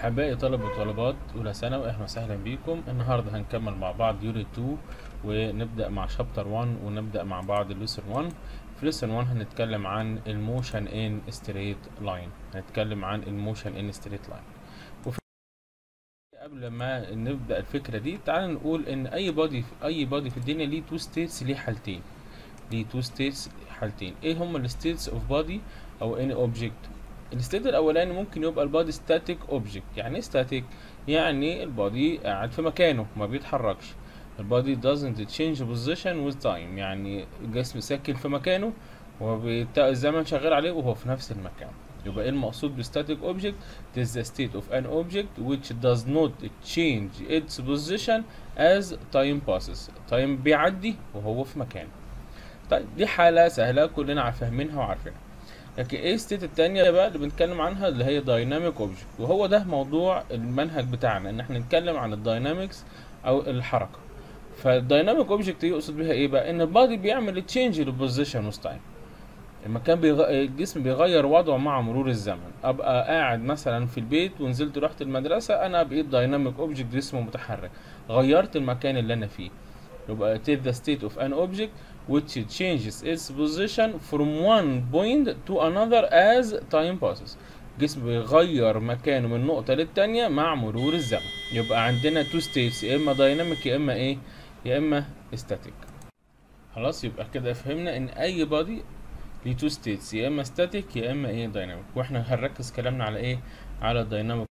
أحبائي طلبة وطالبات أولى ثانوي أهلا وسهلا بيكم النهاردة هنكمل مع بعض يونت 2 ونبدأ مع شابتر 1 ونبدأ مع بعض الليسون 1 في ليسون 1 هنتكلم عن الموشن ان ستريت لاين هنتكلم عن الموشن ان ستريت لاين وفي قبل ما نبدأ الفكرة دي تعال نقول إن أي بادي أي بادي في الدنيا ليه تو ستيتس ليه حالتين ليه تو ستيتس حالتين إيه هما الستيتس أوف بادي أو any object الستيت الاولاني ممكن يبقى البادي ستاتيك اوبجكت يعني ايه ستاتيك يعني البادي قاعد في مكانه ما بيتحركش البادي doesn't change position with time يعني الجسم ساكن في مكانه والزمن شغال عليه وهو في نفس المكان يبقى ايه المقصود بستاتيك اوبجكت it is the state of an object which does not change its position as time passes time بيعدي وهو في مكانه طيب دي حالة سهلة كلنا فاهمينها وعارفينها لكن ايه ستيت التانية بقى اللي بنتكلم عنها اللي هي دايناميك اوبجكت وهو ده موضوع المنهج بتاعنا ان احنا نتكلم عن الداينامكس او الحركة فالدايناميك اوبجكت يقصد بيها ايه بقى ان البادي بيعمل تشينج للبوزيشن وسط تايم المكان بيغ... الجسم بيغير وضعه مع مرور الزمن ابقى قاعد مثلا في البيت ونزلت رحت المدرسة انا بقيت دايناميك اوبجكت جسمه متحرك غيرت المكان اللي انا فيه يبقى it is the state of an object which changes its position from one point to another as time passes الجسم بيغير مكانه من نقطة للتانية مع مرور الزمن يبقى عندنا two states يا اما dynamic يا اما ايه يا اما static خلاص يبقى كده فهمنا ان اي body ليه two states يا اما static يا اما ايه dynamic واحنا هنركز كلامنا على ايه على الديناميك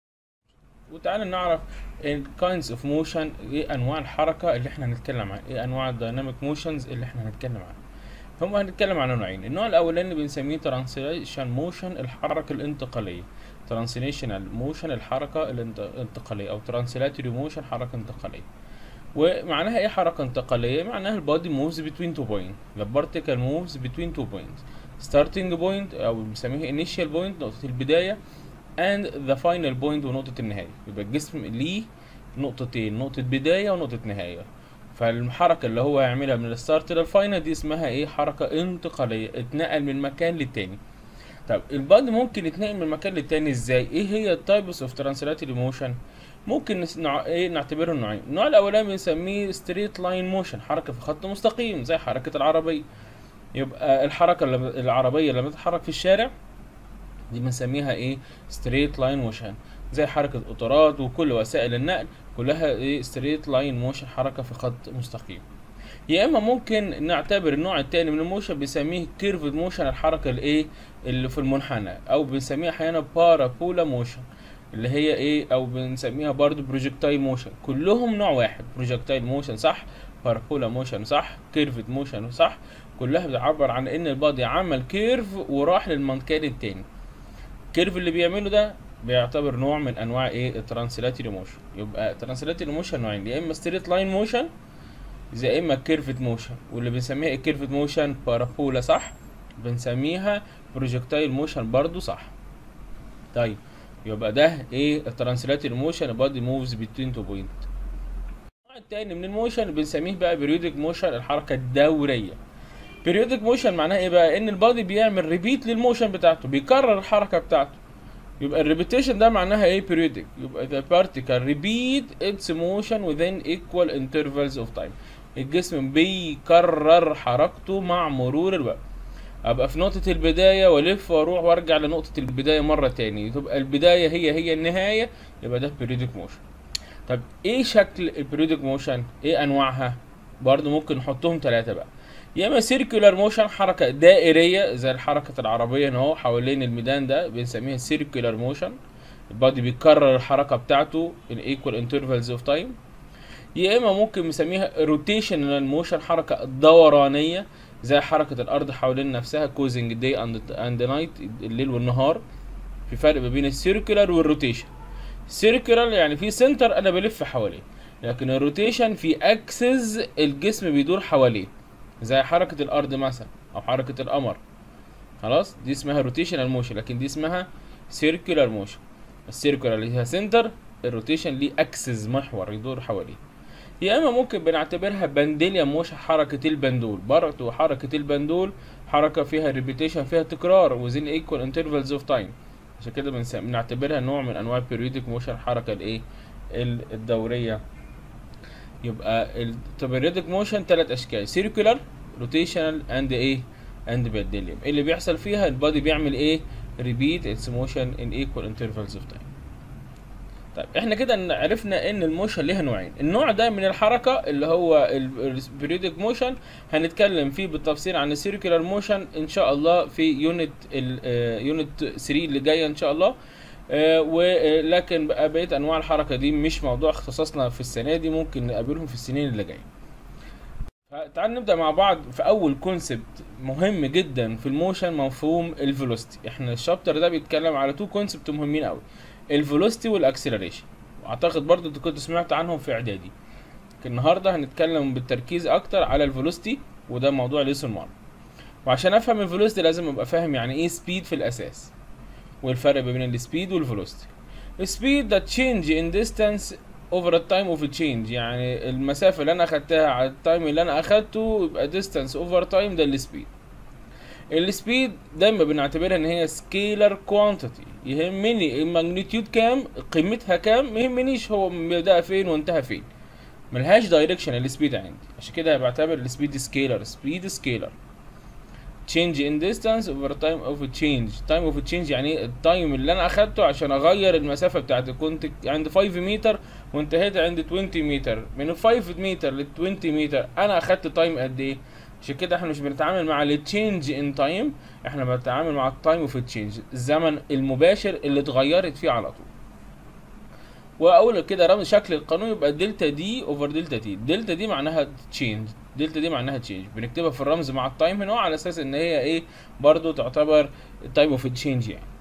وتعالى نعرف ال kinds of motion ايه انواع الحركه اللي احنا هنتكلم عنها ايه انواع الديناميك موشنز اللي احنا هنتكلم عنها هم هنتكلم عن نوعين النوع الاولاني بنسميه ترانسليشن موشن الحركه الانتقاليه ترانسليشنال موشن الحركه الانتقاليه او ترانسلاتوري موشن حركه انتقاليه ومعناها ايه حركه انتقاليه معناها البادي موفز بتوين تو بوينت the particle moves between two points starting point او بنسميها initial point نقطه البدايه and the final point ونقطة النهاية يبقى الجسم ليه نقطتين نقطة بداية ونقطة نهاية فالحركة اللي هو يعملها من الستارت للفاينل دي اسمها ايه حركة انتقالية اتنقل من مكان للتاني طب البادي ممكن يتنقل من مكان للتاني ازاي ايه هي التايبس اوف ترانسلاتوري موشن ممكن نوع... ايه نعتبره نوعين النوع الاولاني بنسميه ستريت لاين موشن حركة في خط مستقيم زي حركة العربية يبقى الحركة العربية لما تتحرك في الشارع دي بنسميها ايه ستريت لاين موشن زي حركة القطارات وكل وسائل النقل كلها ايه ستريت لاين موشن حركة في خط مستقيم يا اما ممكن نعتبر النوع التاني من الموشن بنسميه كيرفد موشن الحركة الايه اللي في المنحنى او بنسميها احيانا بارابولا موشن اللي هي ايه او بنسميها برضو بروجكتايل موشن كلهم نوع واحد بروجكتايل موشن صح بارابولا موشن صح كيرفد موشن صح كلها بتعبر عن ان البادي عمل كيرف وراح للمكان التاني الكيرف اللي بيعمله ده بيعتبر نوع من انواع ايه الترانسلاتوري موشن يبقى ترانسلاتوري موشن نوعين يا اما ستريت لاين موشن زي اما كيرفد موشن واللي بنسميها الكيرفد موشن بارابولا صح بنسميها بروجكتايل موشن برضو صح طيب يبقى ده ايه الترانسلاتوري موشن بادي موفز بين تو بوينت النوع التاني من الموشن بنسميه بقى بريودك موشن الحركه الدوريه بيريودك موشن معناها ايه بقى ان البادي بيعمل ريبيت للموشن بتاعته بيكرر الحركه بتاعته يبقى الريبيتيشن ده معناها ايه بيريودك يبقى the particle repeat its motion within equal intervals of time الجسم بيكرر حركته مع مرور الوقت ابقى في نقطة البداية والف واروح وارجع لنقطة البداية مرة تاني تبقى البداية هي هي النهاية يبقى ده بيريودك موشن طب ايه شكل البيريودك موشن ايه انواعها برضو ممكن نحطهم ثلاثة بقى يا اما سيركولار موشن حركه دائريه زي الحركه العربيه اهو حوالين الميدان ده بنسميها سيركولار موشن البادي بيكرر الحركه بتاعته in equal intervals of time يا اما ممكن نسميها روتيشنال موشن حركه دورانيه زي حركه الارض حوالين نفسها كوزنج داي اند نايت الليل والنهار في فرق ما بين السيركولار والروتيشن سيركولار يعني في سنتر انا بلف حواليه لكن الروتيشن في اكسس الجسم بيدور حواليه زي حركة الأرض مثلا أو حركة القمر خلاص دي اسمها روتيشنال موشن لكن دي اسمها سيركولار موشن السيركولار اللي هي سنتر الروتيشن ليه اكسس محور يدور حواليه يا اما ممكن بنعتبرها بانديليا موشن حركة البندول برضه حركة البندول حركة فيها ريبيتيشن فيها تكرار within equal intervals of time عشان كده بنس- بنعتبرها نوع من انواع البيريودك موشن الحركه الايه ال- الدوريه يبقى البيريودك موشن ثلاث اشكال سيركولار روتيشنال اند ايه اند بنديليوم اللي بيحصل فيها البادي بيعمل ايه ريبيت اتس موشن ان ايكوال انترفالز اوف تايم طيب احنا كده عرفنا ان الموشن ليها نوعين النوع ده من الحركه اللي هو البريودك موشن هنتكلم فيه بالتفصيل عن السيركولار موشن ان شاء الله في يونت يونت 3 اللي جايه ان شاء الله آه، ولكن بقى بقيه انواع الحركه دي مش موضوع اختصاصنا في السنه دي ممكن نقابلهم في السنين اللي جايه فتعال نبدا مع بعض في اول كونسبت مهم جدا في الموشن مفهوم الفيلوسيتي احنا الشابتر ده بيتكلم على تو كونسبت مهمين قوي الفيلوسيتي والاكسلريشن واعتقد برضو انت كنت سمعت عنهم في اعدادي النهارده هنتكلم بالتركيز اكتر على الفيلوسيتي وده موضوع ليسون 1 وعشان افهم الفيلوسيتي لازم ابقى فاهم يعني ايه سبيد في الاساس والفرق بين السبيد والفيلوسيتي السبيد ده change in distance over a time of a change يعني المسافة اللي انا اخدتها على التايم اللي انا اخدته يبقى distance over time ده السبيد السبيد دايما بنعتبرها ان هي سكيلر كوانتيتي يهمني الماجنتيود كام قيمتها كام ما يهمنيش هو بدأ فين وانتهى فين ملهاش دايركشن السبيد عندي عشان كده بعتبر السبيد سكيلر سبيد سكيلر change in distance over time of a change time of a change يعني التايم اللي انا اخدته عشان اغير المسافه بتاعتي كنت عند 5 متر وانتهيت عند 20 متر من ال 5 متر لل 20 متر انا اخدت تايم قد ايه عشان كده احنا مش بنتعامل مع التشينج ان تايم احنا بنتعامل مع التايم اوف تشينج الزمن المباشر اللي اتغيرت فيه على طول واقول كده رمز شكل القانون يبقى دلتا دي اوفر دلتا تي دلتا دي معناها تشينج دلتا دي معناها تشينج بنكتبها في الرمز مع التايم هنا على اساس ان هي ايه برضو تعتبر تايم اوف تشينج يعني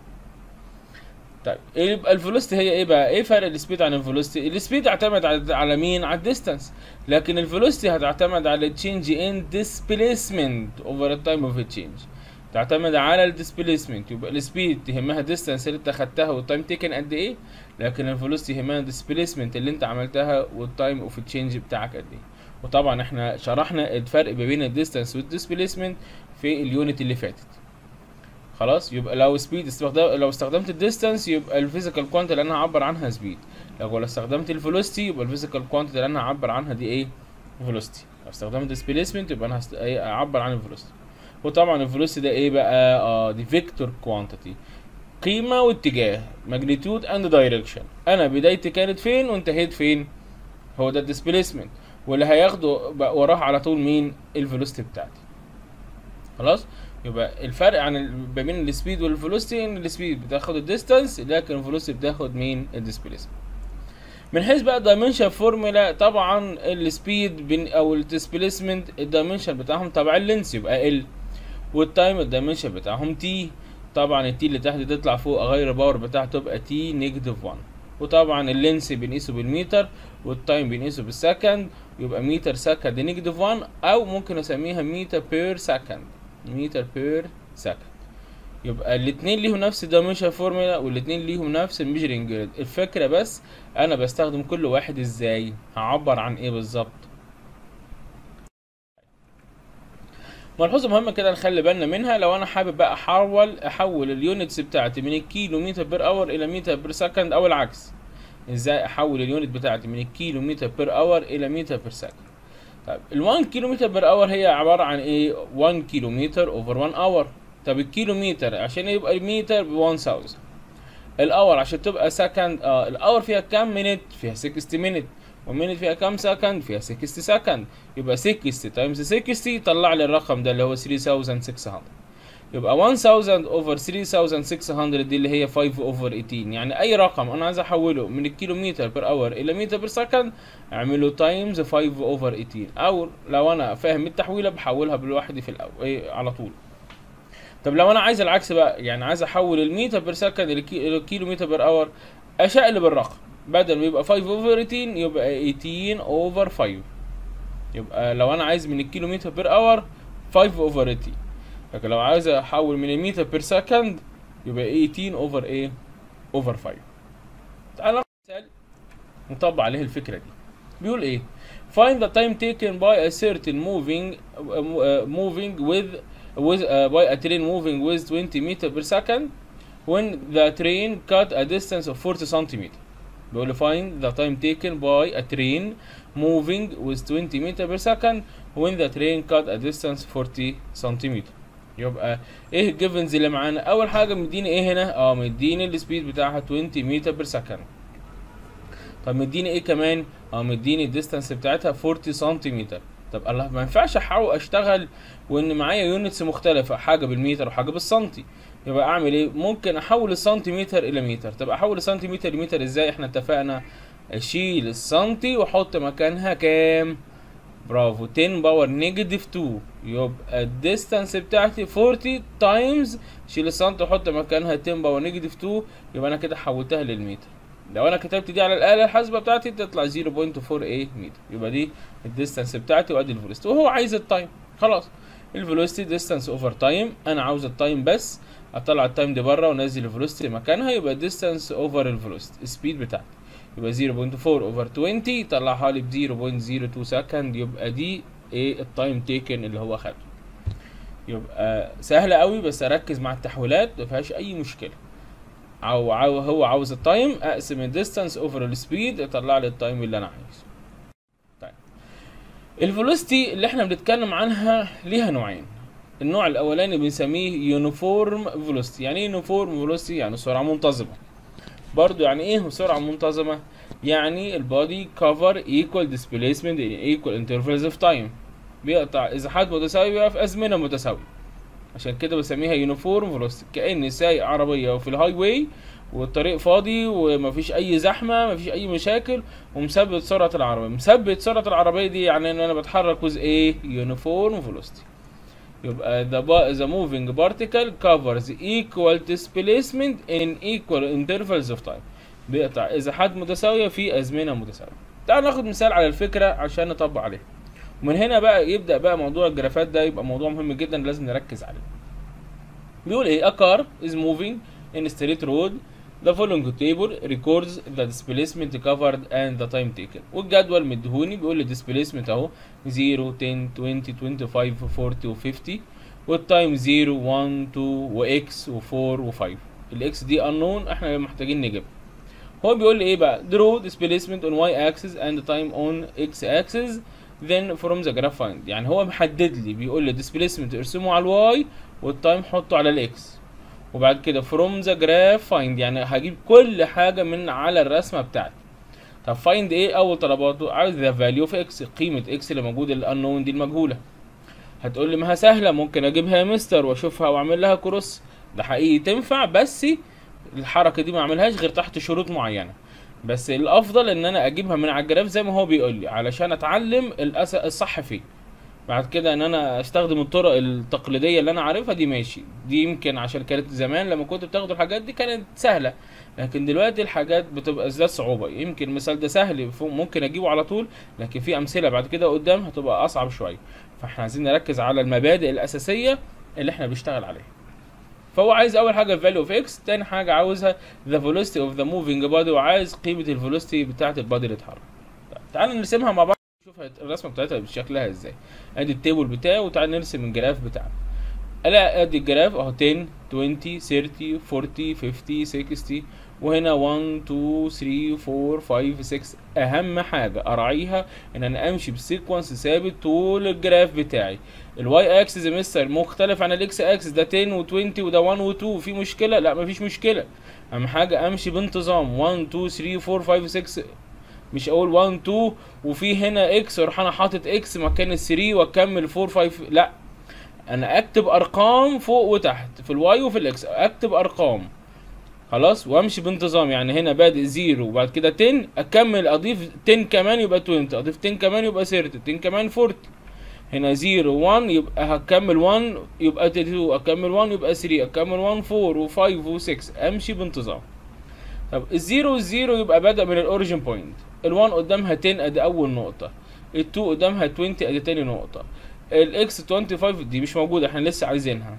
طيب ايه يبقى الفيلوسيتي هي ايه بقى ايه فرق السبيد عن الفيلوسيتي السبيد يعتمد على على مين على الديستانس لكن الفيلوسيتي هتعتمد على التشينج ان ديسبيسمنت اوفر التايم اوف تشينج تعتمد على الديسبيسمنت يبقى السبيد تهمها الديستانس اللي انت خدتها والتايم تيكن قد ايه لكن الفيلوسيتي يهمها الديسبيسمنت اللي انت عملتها والتايم اوف تشينج بتاعك قد ايه وطبعا احنا شرحنا الفرق ما بين الديستانس والديسبيسمنت في اليونت اللي فاتت خلاص يبقى لو سبيد استخدام لو استخدمت الديستانس يبقى الفيزيكال كوانتيتي اللي انا هعبر عنها سبيد لو استخدمت الفيلوسيتي يبقى الفيزيكال كوانتيتي اللي انا هعبر عنها دي ايه فيلوسيتي لو استخدمت ديسبيسمنت يبقى انا هست... ايه اعبر عن الفيلوسيتي وطبعا الفيلوسيتي ده ايه بقى اه دي فيكتور كوانتيتي قيمه واتجاه ماجنتيود اند دايركشن انا بدايتي كانت فين وانتهيت فين هو ده الديسبيسمنت واللي هياخده بقى وراه على طول مين الفيلوسيتي بتاعتي خلاص يبقى الفرق عن ال- ما بين السبيد والفيلوسيتي ان السبيد بتاخد الديستانس لكن الفيلوسيتي بتاخد مين الديسبيسمنت من حيث بقى الدايمنشن فورمولا طبعا السبيد بين او الديسبيسمنت الدايمنشن بتاعهم تبع اللينس يبقى ال والتايم الدايمنشن بتاعهم تي طبعا التي اللي تحت تطلع فوق اغير الباور بتاعته تبقى تي نيجاتيف 1 وطبعا اللينس بنقيسه بالمتر والتايم بنقيسه بالسكند يبقى متر سكند نيجاتيف 1 او ممكن اسميها متر بير سكند متر بير سكند يبقى الاثنين ليهم نفس الدايمنشن فورمولا والاثنين ليهم نفس الميجرنج جريد الفكره بس انا بستخدم كل واحد ازاي هعبر عن ايه بالظبط ملحوظه مهمه كده نخلي بالنا منها لو انا حابب بقى احول احول اليونتس بتاعتي من الكيلو متر بير اور الى متر بير سكند او العكس ازاي احول اليونت بتاعتي من الكيلو متر بير اور الى متر بير سكند طيب ال 1 كيلو متر بير اور هي عباره عن ايه 1 كيلو متر اوفر 1 اور طب الكيلو متر عشان يبقى المتر ب 1000 الاور عشان تبقى سكند اه الاور فيها كام مينت فيها 60 مينت ومينت فيها كام سكند فيها 60 سكند يبقى 60 تايمز 60 طلع لي الرقم ده اللي هو 3600 يبقى 1000 اوفر 3600 دي اللي هي 5 اوفر 18 يعني اي رقم انا عايز احوله من الكيلومتر بير اور الى متر بير سكند اعمله تايمز 5 اوفر 18 او لو انا فاهم التحويله بحولها بالواحد في الاول ايه على طول طب لو انا عايز العكس بقى يعني عايز احول المتر بير سكند الى الكيلو متر بير اور اشقلب الرقم بدل ما يبقى 5 اوفر 18 يبقى 18 اوفر 5 يبقى لو انا عايز من الكيلو متر بير اور 5 اوفر 18 لكن لو عايز احول من المتر بير سكند يبقى 18 اوفر ايه اوفر 5 تعالى مثال نطبق عليه الفكره دي بيقول ايه find the time taken by a certain moving uh, moving with with uh, by a train moving with 20 meter per second when the train cut a distance of 40 centimeter بيقول لي find the time taken by a train moving with 20 meter per second when the train cut a distance 40 centimeter يبقى ايه الجيفنز اللي معانا اول حاجه مديني ايه هنا اه مديني السبيد بتاعها 20 متر بير سكند طب مديني ايه كمان اه مديني الديستانس بتاعتها 40 سنتيمتر طب الله ما ينفعش احاول اشتغل وان معايا يونتس مختلفه حاجه بالمتر وحاجه بالسنتي يبقى اعمل ايه ممكن احول السنتيمتر الى متر طب احول السنتيمتر لمتر ازاي احنا اتفقنا اشيل السنتي واحط مكانها كام برافو 10 باور نيجاتيف 2 يبقى الديستانس بتاعتي 40 تايمز شيل السنتي واحط مكانها 10 باور نيجاتيف 2 يبقى انا كده حولتها للمتر لو انا كتبت دي على الاله الحاسبه بتاعتي تطلع 0.48 متر يبقى دي الديستانس بتاعتي وادي الفيلوسيتي وهو عايز التايم خلاص الفيلوسيتي ديستانس اوفر تايم انا عاوز التايم بس اطلع التايم دي بره وانزل الفيلوسيتي مكانها يبقى ديستانس اوفر الفيلوسيتي السبيد بتاعتي يبقى 0.4 اوفر 20 طلعها لي ب 0.02 سكند يبقى دي ايه التايم تيكن اللي هو خده يبقى سهله قوي بس اركز مع التحويلات ما فيهاش اي مشكله او عاو هو عاوز التايم اقسم الديستانس اوفر السبيد يطلع لي التايم اللي انا عايزه طيب الفيلوسيتي اللي احنا بنتكلم عنها ليها نوعين النوع الاولاني بنسميه يونيفورم فيلوسيتي يعني ايه يونيفورم فيلوسيتي يعني سرعه منتظمه برضو يعني ايه سرعه منتظمه يعني البادي كفر ايكوال ديسبيسمنت ان ايكوال انترفالز اوف تايم بيقطع ازاحات متساويه في ازمنه متساويه عشان كده بسميها يونيفورم فيلوسيتي كاني سايق عربيه وفي الهاي واي والطريق فاضي ومفيش اي زحمه مفيش اي مشاكل ومثبت سرعه العربيه مثبت سرعه العربيه دي يعني ان انا بتحرك وز ايه يونيفورم فيلوسيتي يبقى the, the moving particle covers equal displacement in equal intervals of time بيقطع ازاحات متساويه في ازمنه متساويه تعال ناخد مثال على الفكره عشان نطبق عليها ومن هنا بقى يبدا بقى موضوع الجرافات ده يبقى موضوع مهم جدا لازم نركز عليه بيقول ايه a car is moving in a straight road The following table records the displacement covered and the time taken والجدول مديهوني بيقول لي displacement اهو 0 10 20 25 40 و 50 والتايم 0 1 2 واكس و4 و5 الاكس دي unknown احنا محتاجين نجيبها هو بيقول لي ايه بقى draw displacement on y axis and time on x axis then from the graph find يعني هو محدد لي بيقول لي displacement ارسمه على الواي والتايم حطه على الاكس وبعد كده from the graph find يعني هجيب كل حاجة من على الرسمة بتاعتي طب find ايه اول طلباته عايز the value of x قيمة x اللي موجودة الانون دي المجهولة هتقول لي ما هي سهلة ممكن اجيبها يا مستر واشوفها واعمل لها كروس ده حقيقي تنفع بس الحركة دي ما اعملهاش غير تحت شروط معينة بس الافضل ان انا اجيبها من على الجراف زي ما هو بيقول لي علشان اتعلم الأس... الصح فيه بعد كده ان انا استخدم الطرق التقليديه اللي انا عارفها دي ماشي دي يمكن عشان كانت زمان لما كنت بتاخدوا الحاجات دي كانت سهله لكن دلوقتي الحاجات بتبقى ذات صعوبه يمكن المثال ده سهل ممكن اجيبه على طول لكن في امثله بعد كده قدام هتبقى اصعب شويه فاحنا عايزين نركز على المبادئ الاساسيه اللي احنا بنشتغل عليها فهو عايز اول حاجه الفاليو اوف اكس تاني حاجه عاوزها ذا فيلوسيتي اوف ذا موفينج بادي وعايز قيمه الفيلوسيتي بتاعه البادي اللي اتحرك تعال نرسمها مع بعض نشوف الرسمه بتاعتها شكلها ازاي ادي التيبل بتاعي وتعال نرسم الجراف بتاعنا الا ادي الجراف اهو 10 20 30 40 50 60 وهنا 1 2 3 4 5 6 اهم حاجه اراعيها ان انا امشي بسيكونس ثابت طول الجراف بتاعي الواي اكسس يا مستر مختلف عن الاكس اكسس ده 10 و20 وده 1 و2 في مشكله لا مفيش مشكله اهم حاجه امشي بانتظام 1 2 3 4 5 6 مش اقول 1 2 وفي هنا اكس واروح انا حاطط اكس مكان ال 3 واكمل 4 5 لا انا اكتب ارقام فوق وتحت في الواي وفي الاكس اكتب ارقام خلاص وامشي بانتظام يعني هنا بادئ زيرو وبعد كده 10 اكمل اضيف 10 كمان يبقى 20 اضيف 10 كمان يبقى 30 10 كمان 40 هنا 0 1 يبقى هكمل 1 يبقى 2 اكمل 1 يبقى 3 اكمل 1 4 و5 و6 امشي بانتظام طب الزيرو والزيرو يبقى بدأ من الاوريجن بوينت ال1 قدامها 10 ادي اول نقطة ال2 قدامها 20 ادي تاني نقطة الاكس 25 دي مش موجودة احنا لسه عايزينها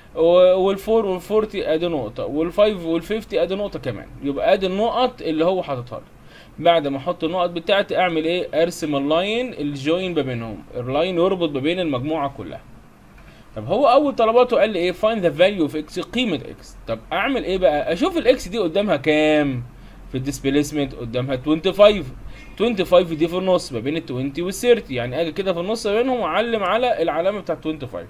وال4 وال40 ادي نقطة وال5 وال50 ادي نقطة كمان يبقى ادي النقط اللي هو حاططها لي بعد ما احط النقط بتاعتي اعمل ايه ارسم اللاين الجوين ما بينهم اللاين يربط ما بين المجموعة كلها طب هو اول طلباته قال لي ايه find the value of x قيمه x طب اعمل ايه بقى اشوف الاكس دي قدامها كام في الديسبيسمنت قدامها 25 25 دي في النص ما بين ال 20 وال 30 يعني اجي كده في النص بينهم واعلم على العلامه بتاعت 25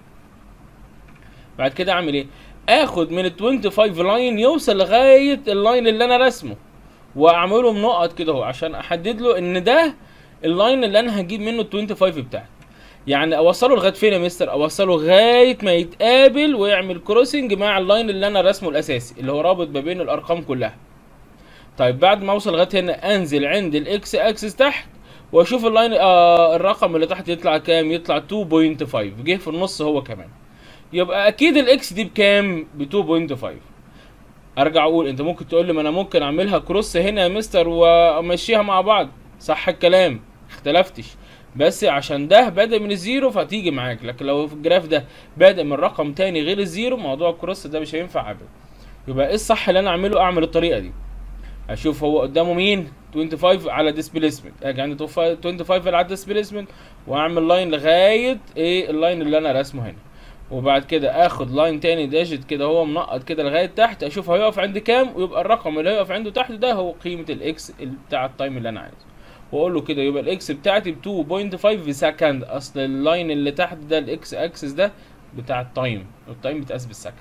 بعد كده اعمل ايه اخد من ال 25 لاين يوصل لغايه اللاين اللي انا رسمه واعمله بنقط كده اهو عشان احدد له ان ده اللاين اللي انا هجيب منه ال 25 بتاعتي يعني اوصله لغايه فين يا مستر اوصله لغايه ما يتقابل ويعمل كروسنج مع اللاين اللي انا رسمه الاساسي اللي هو رابط ما بين الارقام كلها طيب بعد ما اوصل لغايه هنا انزل عند الاكس اكسس تحت واشوف اللاين آه الرقم اللي تحت يطلع كام يطلع 2.5 جه في النص هو كمان يبقى اكيد الاكس دي بكام ب 2.5 ارجع اقول انت ممكن تقول لي ما انا ممكن اعملها كروس هنا يا مستر وامشيها مع بعض صح الكلام اختلفتش بس عشان ده بادئ من الزيرو فتيجي معاك لكن لو في الجراف ده بادئ من رقم تاني غير الزيرو موضوع الكروس ده مش هينفع ابدا يبقى ايه الصح اللي انا اعمله اعمل الطريقه دي اشوف هو قدامه مين 25 على ديسبيسمنت اجي عند 25 على ديسبيسمنت واعمل لاين لغايه ايه اللاين اللي انا راسمه هنا وبعد كده اخد لاين تاني داجت كده هو منقط كده لغايه تحت اشوف هيقف عند كام ويبقى الرقم اللي هيقف عنده تحت ده هو قيمه الاكس بتاع التايم اللي انا عايزه واقول له كده يبقى الاكس بتاعتي ب 2.5 في سكند اصل اللاين اللي تحت ده الاكس اكسس ده بتاع التايم التايم بيتقاس بالسكند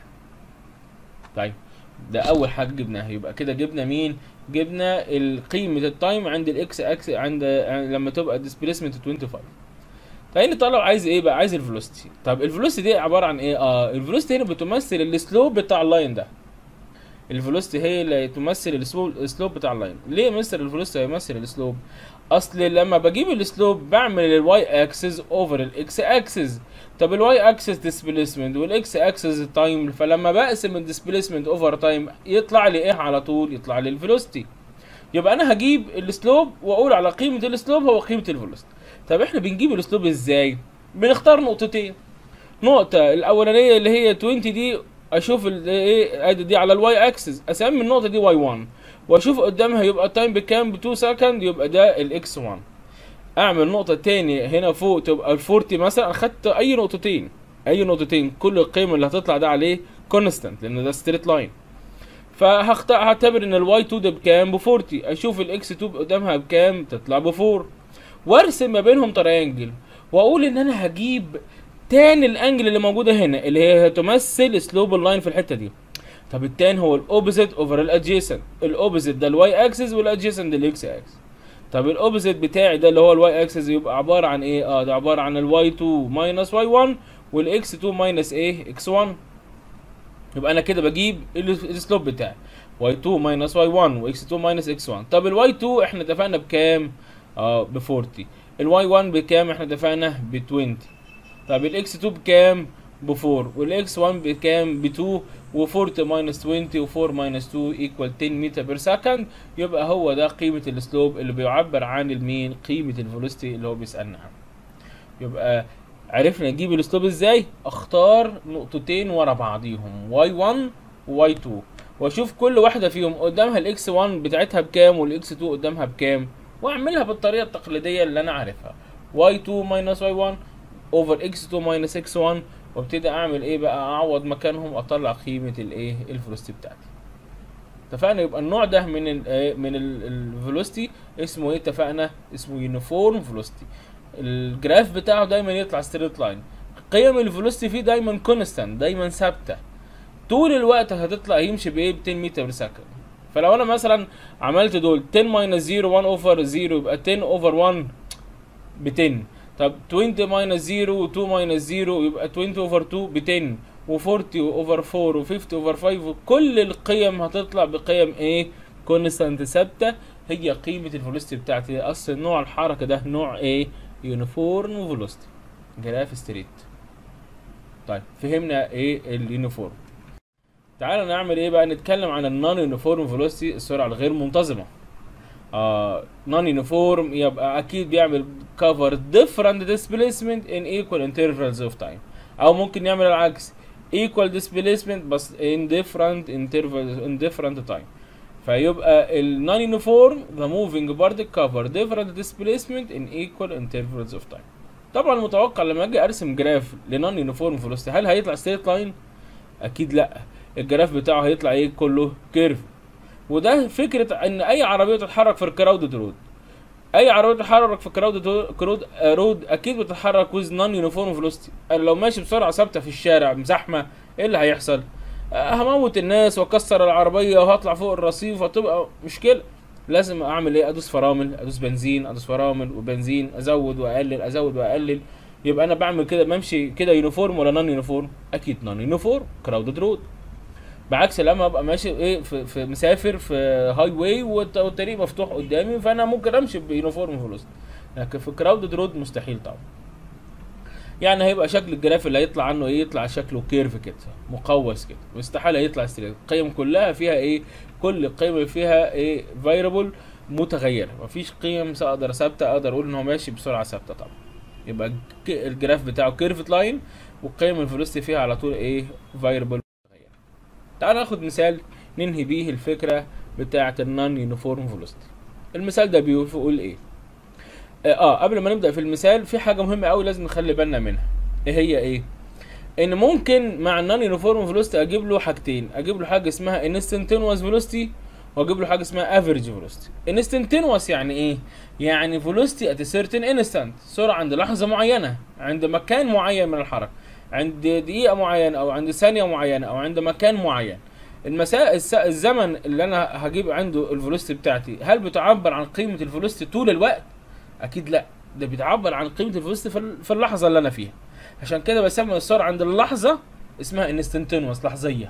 طيب ده اول حاجه جبناها يبقى كده جبنا مين جبنا قيمه التايم عند الاكس اكس عند لما تبقى ديسبيسمنت 25 فهنا طالب عايز ايه بقى عايز الفيلوسيتي طب الفيلوسيتي دي عباره عن ايه اه الفيلوسيتي هنا بتمثل السلوب بتاع اللاين ده الفيلوسيتي هي اللي تمثل السلوب بتاع اللاين ليه مستر الفيلوسيتي هيمثل السلوب اصل لما بجيب السلوب بعمل الواي اكسس اوفر الاكس اكسس طب الواي اكسس ديسبيسمنت والاكس اكسس تايم فلما بقسم الديسبيسمنت اوفر تايم يطلع لي ايه على طول يطلع لي الفيلوسيتي يبقى انا هجيب السلوب واقول على قيمه السلوب هو قيمه الفيلوسيتي طب احنا بنجيب الاسلوب ازاي بنختار نقطتين نقطه الاولانيه اللي هي 20 دي اشوف ايه ادي دي على الواي اكسس اسمي النقطه دي واي 1 واشوف قدامها يبقى التايم بكام ب 2 سكند يبقى ده الاكس 1 اعمل نقطه تاني هنا فوق تبقى ال 40 مثلا اخدت اي نقطتين اي نقطتين كل القيمه اللي هتطلع ده عليه كونستانت لان ده ستريت لاين فهختار هعتبر ان الواي 2 ده بكام ب 40 اشوف الاكس 2 قدامها بكام تطلع ب 4 وارسم ما بينهم تريانجل واقول ان انا هجيب تاني الانجل اللي موجوده هنا اللي هي هتمثل سلوب اللاين في الحته دي طب التاني هو الاوبوزيت اوفر الادجيسنت الاوبوزيت ده الواي اكسس والادجيسنت ده الاكس اكسس طب الاوبوزيت بتاعي ده اللي هو الواي اكسس يبقى عباره عن ايه اه ده عباره عن الواي 2 ماينس واي 1 والاكس 2 ماينس ايه اكس 1 يبقى انا كده بجيب السلوب بتاعي واي 2 ماينس واي 1 واكس 2 ماينس اكس 1 طب الواي 2 احنا اتفقنا بكام اه ب 40 الواي 1 بكام احنا اتفقنا ب 20 طب الاكس 2 بكام ب 4 والاكس 1 بكام ب 2 و40 ماينس 20 و4 ماينس 2 ايكوال 10 متر بير سكند يبقى هو ده قيمه السلوب اللي بيعبر عن المين قيمه الفيلوسيتي اللي هو بيسالنا عنها يبقى عرفنا نجيب السلوب ازاي اختار نقطتين ورا بعضيهم واي 1 وواي 2 واشوف كل واحده فيهم قدامها الاكس 1 بتاعتها بكام والاكس 2 قدامها بكام واعملها بالطريقه التقليديه اللي انا عارفها y2 minus y1 over x2 minus x1 وابتدي اعمل ايه بقى اعوض مكانهم اطلع قيمه الايه الفلوستي بتاعتي اتفقنا يبقى النوع ده من ال من الفيلوستي اسمه ايه اتفقنا اسمه يونيفورم فيلوستي الجراف بتاعه دايما يطلع ستريت لاين قيم الفيلوستي فيه دايما كونستانت دايما ثابته طول الوقت هتطلع يمشي بايه ب 10 متر بير سكند فلو انا مثلا عملت دول 10 ماينس 0 1 اوفر 0 يبقى 10 اوفر 1 ب 10 طب 20 ماينس 0 2 ماينس 0 يبقى 20 اوفر 2 ب 10 و40 اوفر 4 و50 اوفر 5 كل القيم هتطلع بقيم ايه كونستانت ثابته هي قيمه الفيلوسيتي بتاعتي اصل نوع الحركه ده نوع ايه يونيفورم فيلوسيتي جراف ستريت طيب فهمنا ايه اليونيفورم تعالى نعمل ايه بقى نتكلم عن النون يونيفورم فيلوسيتي السرعه الغير منتظمه آه نون يونيفورم يبقى اكيد بيعمل cover different displacement in equal intervals of time او ممكن يعمل العكس equal displacement بس in different intervals in different time فيبقى ال non uniform the moving particle cover different displacement in equal intervals of time طبعا متوقع لما اجي ارسم جراف لنون يونيفورم فيلوسيتي هل هيطلع ستريت لاين اكيد لا الجراف بتاعه هيطلع ايه كله كيرف وده فكره ان اي عربيه تتحرك في الكراودد رود اي عربيه تتحرك في كراودد كرود رود اكيد بتتحرك ويز نون يونيفورم فيلوسيتي انا لو ماشي بسرعه ثابته في الشارع زحمه ايه اللي هيحصل آه، هموت الناس واكسر العربيه وهطلع فوق الرصيف وتبقى مشكله لازم اعمل ايه ادوس فرامل ادوس بنزين ادوس فرامل وبنزين ازود واقلل ازود واقلل يبقى انا بعمل كده بمشي كده يونيفورم ولا نون يونيفورم اكيد نون يونيفورم كراودد رود بعكس لما ابقى ماشي ايه في, في مسافر في هاي واي والط- والطريق مفتوح قدامي فانا ممكن امشي بيونيفورم فيلوسيتي لكن في كراودد رود مستحيل طبعا يعني هيبقى شكل الجراف اللي هيطلع عنه ايه يطلع شكله كيرف كده مقوس كده واستحاله يطلع ستريت القيم كلها فيها ايه كل قيمه فيها ايه فايربل متغيره مفيش قيم اقدر ثابته اقدر اقول ان هو ماشي بسرعه ثابته طبعا يبقى الك- الجراف بتاعه كيرفت لاين والقيم الفيلوسيتي فيها على طول ايه فايربل متغيره تعال ناخد مثال ننهي بيه الفكره بتاعه النون يونيفورم فيلوسيتي المثال ده بيقول ايه اه قبل ما نبدا في المثال في حاجه مهمه قوي لازم نخلي بالنا منها ايه هي ايه ان ممكن مع النون يونيفورم فيلوسيتي اجيب له حاجتين اجيب له حاجه اسمها انستنتينوس فيلوسيتي واجيب له حاجه اسمها افريج فيلوسيتي انستنتينوس يعني ايه يعني فيلوسيتي ات سيرتن انستنت سرعه عند لحظه معينه عند مكان معين من الحركه عند دقيقه معينه او عند ثانيه معينه او عند مكان معين المساء الس- الزمن اللي انا هجيب عنده الفيلوسيتي بتاعتي هل بتعبر عن قيمه الفيلوسيتي طول الوقت اكيد لا ده بيتعبر عن قيمه الفيلوسيتي في ال- في اللحظه اللي انا فيها عشان كده بسمي السرعه عند اللحظه اسمها انستنتينوس لحظيه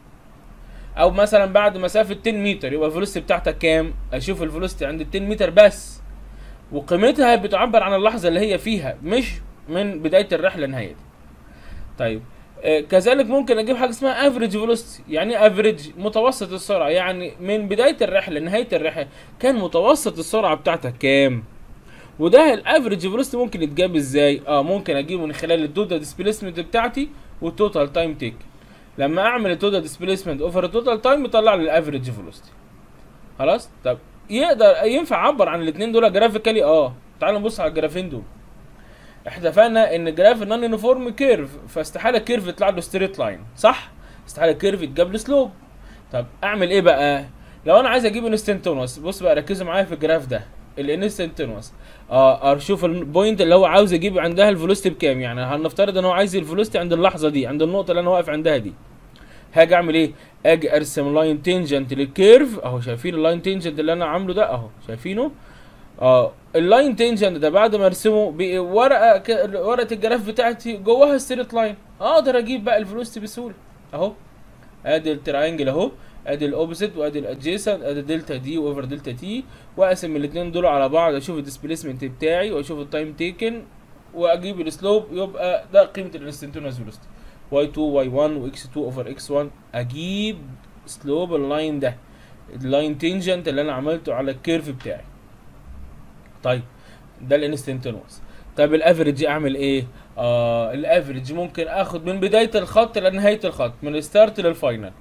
او مثلا بعد مسافه 10 متر يبقى الفيلوسيتي بتاعتك كام اشوف الفيلوسيتي عند ال 10 متر بس وقيمتها بتعبر عن اللحظه اللي هي فيها مش من بدايه الرحله لنهايتها طيب آه، كذلك ممكن اجيب حاجه اسمها افريج فيلوسيتي يعني افريج متوسط السرعه يعني من بدايه الرحله لنهايه الرحله كان متوسط السرعه بتاعتك كام وده الافريج فيلوسيتي ممكن يتجاب ازاي اه ممكن اجيبه من خلال التوتال ديسبيسمنت بتاعتي والتوتال تايم تيك لما اعمل التوتال ديسبيسمنت اوفر التوتال تايم يطلع لي الافريج فيلوسيتي خلاص طب يقدر ينفع اعبر عن الاثنين دول جرافيكالي اه تعالوا نبص على الجرافين دول احنا اتفقنا ان جراف النون يونيفورم كيرف فاستحاله كيرف يطلع له ستريت لاين صح استحاله كيرف يتجاب له سلوب طب اعمل ايه بقى لو انا عايز اجيب انستنتونوس بص بقى ركزوا معايا في الجراف ده الانستنتونوس اه اشوف البوينت اللي هو عاوز يجيب عندها الفيلوسيتي بكام يعني هنفترض ان هو عايز الفيلوسيتي عند اللحظه دي عند النقطه اللي انا واقف عندها دي هاجي اعمل ايه اجي ارسم لاين تنجنت للكيرف اهو شايفين اللاين تنجنت اللي انا عامله ده اهو شايفينه اه اللاين تنجنت ده بعد ما ارسمه بقى ورقه ك... ورقه الجراف بتاعتي جواها ستريت لاين اقدر اجيب بقى الفيلوسيتي بسهوله اهو ادي التراينجل اهو ادي الاوبوزيت وادي الادجيسنت ادي دلتا دي اوفر دلتا تي واقسم الاثنين دول على بعض اشوف الديسبيسمنت بتاعي واشوف التايم تيكن واجيب السلوب يبقى ده قيمه الانستنتينوس فيلوسيتي واي 2 واي 1 واكس 2 اوفر اكس 1 اجيب سلوب اللاين ده اللاين تنجنت اللي انا عملته على الكيرف بتاعي طيب ده الانستنتينوس طب الافريج اعمل ايه اه الافريج ممكن اخد من بدايه الخط لنهايه الخط من الستارت للفاينل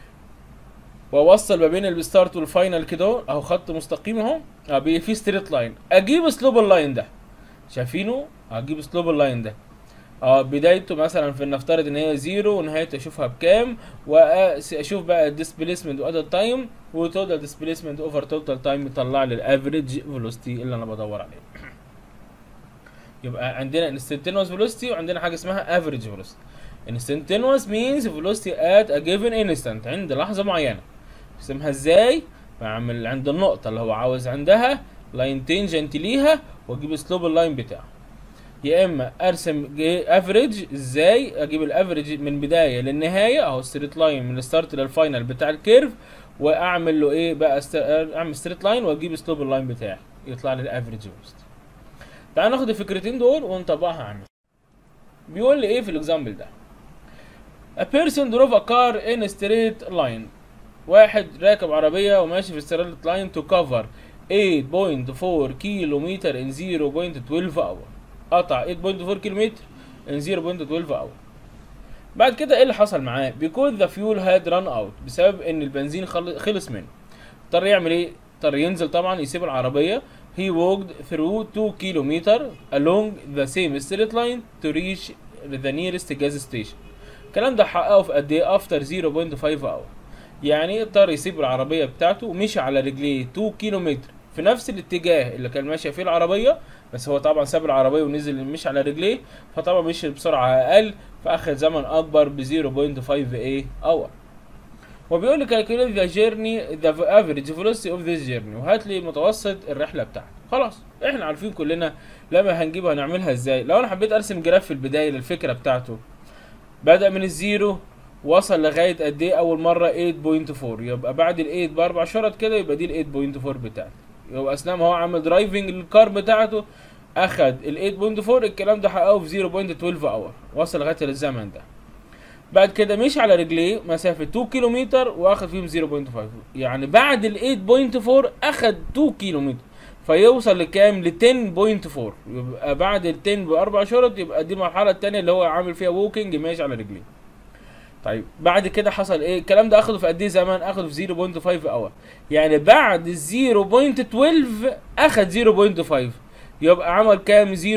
واوصل ما بين الستارت والفاينل كده اهو خط مستقيم اهو اه بي- في ستريت لاين اجيب سلوب اللاين ده شايفينه اجيب سلوب اللاين ده اه بدايته مثلا في نفترض ان هي زيرو ونهايته اشوفها بكام واشوف بقى الديسبيسمنت وادر تايم وتوتال ديسبيسمنت اوفر توتال تايم يطلع لي الافريج فيلوسيتي اللي انا بدور عليه يبقى عندنا انستنتينوس فيلوسيتي وعندنا حاجه اسمها افريج فيلوسيتي انستنتينوس means velocity at a given instant عند لحظه معينه اسمها ازاي بعمل عند النقطه اللي هو عاوز عندها لاين تنجنت ليها واجيب سلوب اللاين بتاعه يا اما ارسم افريج ازاي اجيب الافريج من بدايه للنهايه اهو ستريت لاين من الستارت للفاينل بتاع الكيرف واعمل له ايه بقى است... اعمل ستريت لاين واجيب سلوب اللاين بتاعي يطلع لي الافريج فيلوسيتي تعال ناخد الفكرتين دول ونطبقها على المثال. بيقول لي ايه في الاكزامبل ده A person drove a car in a straight line واحد راكب عربية وماشي في straight line to cover 8.4 كيلومتر in 0.12 hour قطع 8.4 كيلومتر in 0.12 hour بعد كده ايه اللي حصل معاه because the fuel had run out بسبب ان البنزين خل- خلص منه اضطر يعمل ايه اضطر ينزل طبعا يسيب العربية he walked through 2 kilometer along the same straight line to reach the nearest gas station الكلام ده حققه في قد ايه after 0.5 hour يعني اضطر يسيب العربيه بتاعته ومشي على رجليه 2 كيلومتر في نفس الاتجاه اللي كان ماشيه فيه العربيه بس هو طبعا ساب العربيه ونزل مشي على رجليه فطبعا مشي بسرعه اقل فاخد زمن اكبر ب 0.5 ايه اور وبيقول لي calculate the journey the average velocity of this journey وهات لي متوسط الرحله بتاعته خلاص احنا عارفين كلنا لما هنجيبها هنعملها ازاي لو انا حبيت ارسم جراف في البدايه للفكره بتاعته بدأ من الزيرو وصل لغايه قد ايه اول مره 8.4 يبقى بعد ال 8 باربع شرط كده يبقى دي ال 8.4 بتاعتي يبقى اثناء ما هو عامل درايفنج للكار بتاعته اخد ال 8.4 الكلام ده حققه في 0.12 اور وصل لغايه الزمن ده بعد كده مشي على رجليه مسافه 2 كيلومتر واخد فيهم 0.5 يعني بعد ال 8.4 اخد 2 كيلومتر فيوصل لكام ل 10.4 يبقى بعد ال 10 باربع شرط يبقى دي المرحله الثانيه اللي هو عامل فيها ووكينج ماشي على رجليه طيب بعد كده حصل ايه الكلام ده اخده في قد ايه زمان اخده في 0.5 اور يعني بعد ال 0.12 اخد 0.5 يبقى عمل كام 0.62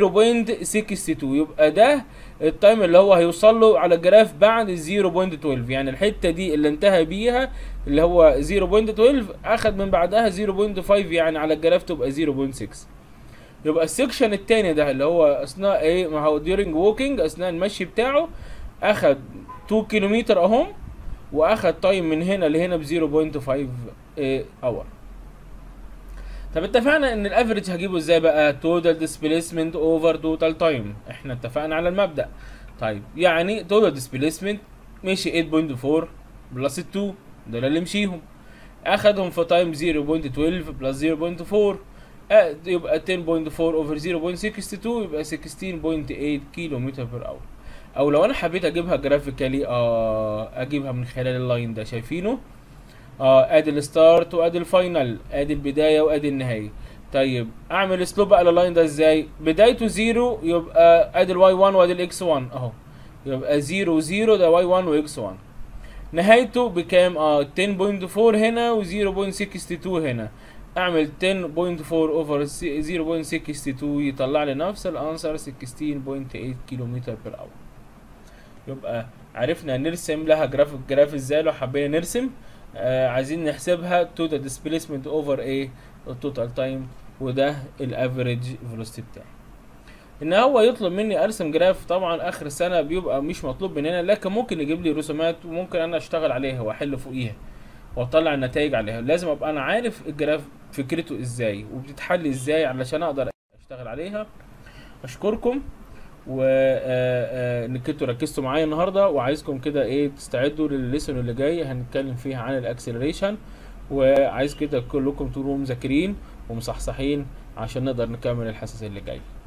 يبقى ده التايم اللي هو هيوصل له على الجراف بعد ال 0.12 يعني الحته دي اللي انتهى بيها اللي هو 0.12 اخد من بعدها 0.5 يعني على الجراف تبقى 0.6 يبقى السكشن التاني ده اللي هو اثناء ايه ما هو during walking اثناء المشي بتاعه اخد 2 كيلومتر اهم واخد تايم من هنا لهنا ب 0.5 اور طب اتفقنا ان الافريج هجيبه ازاي بقى توتال ديسبيسمنت اوفر توتال تايم احنا اتفقنا على المبدا طيب يعني توتال ديسبيسمنت مشي 8.4 بلس 2 دول اللي مشيهم اخدهم في تايم 0.12 بلس 0.4 آه يبقى 10.4 اوفر 0.62 يبقى 16.8 كيلو متر بير اور او لو انا حبيت اجيبها جرافيكالي آه اجيبها من خلال اللاين ده شايفينه اه ادي الستارت وادي الفاينل ادي البدايه وادي النهايه طيب اعمل سلوب بقى لللاين ده ازاي بدايته زيرو يبقى ادي الواي 1 وادي الاكس 1 اهو يبقى 0 0 ده واي 1 واكس 1 نهايته بكام اه 10.4 هنا و 0.62 هنا اعمل 10.4 اوفر 0.62 يطلع لي نفس الانسر 16.8 كيلو متر بير اور يبقى عرفنا نرسم لها جراف جراف ازاي لو حبينا نرسم آه عايزين نحسبها توتال ديسبيسمنت اوفر ايه التوتال تايم وده الافريج فيلوسيتي بتاعي ان هو يطلب مني ارسم جراف طبعا اخر السنه بيبقى مش مطلوب مننا لكن ممكن يجيب لي رسومات وممكن انا اشتغل عليها واحل فوقيها واطلع النتائج عليها لازم ابقى انا عارف الجراف فكرته ازاي وبتتحل ازاي علشان اقدر اشتغل عليها اشكركم و انك انتوا ركزتوا معايا النهارده وعايزكم كده ايه تستعدوا للليسون اللي جاي هنتكلم فيها عن الاكسلريشن وعايز كده كلكم تكونوا مذاكرين ومصحصحين عشان نقدر نكمل الحصص اللي جايه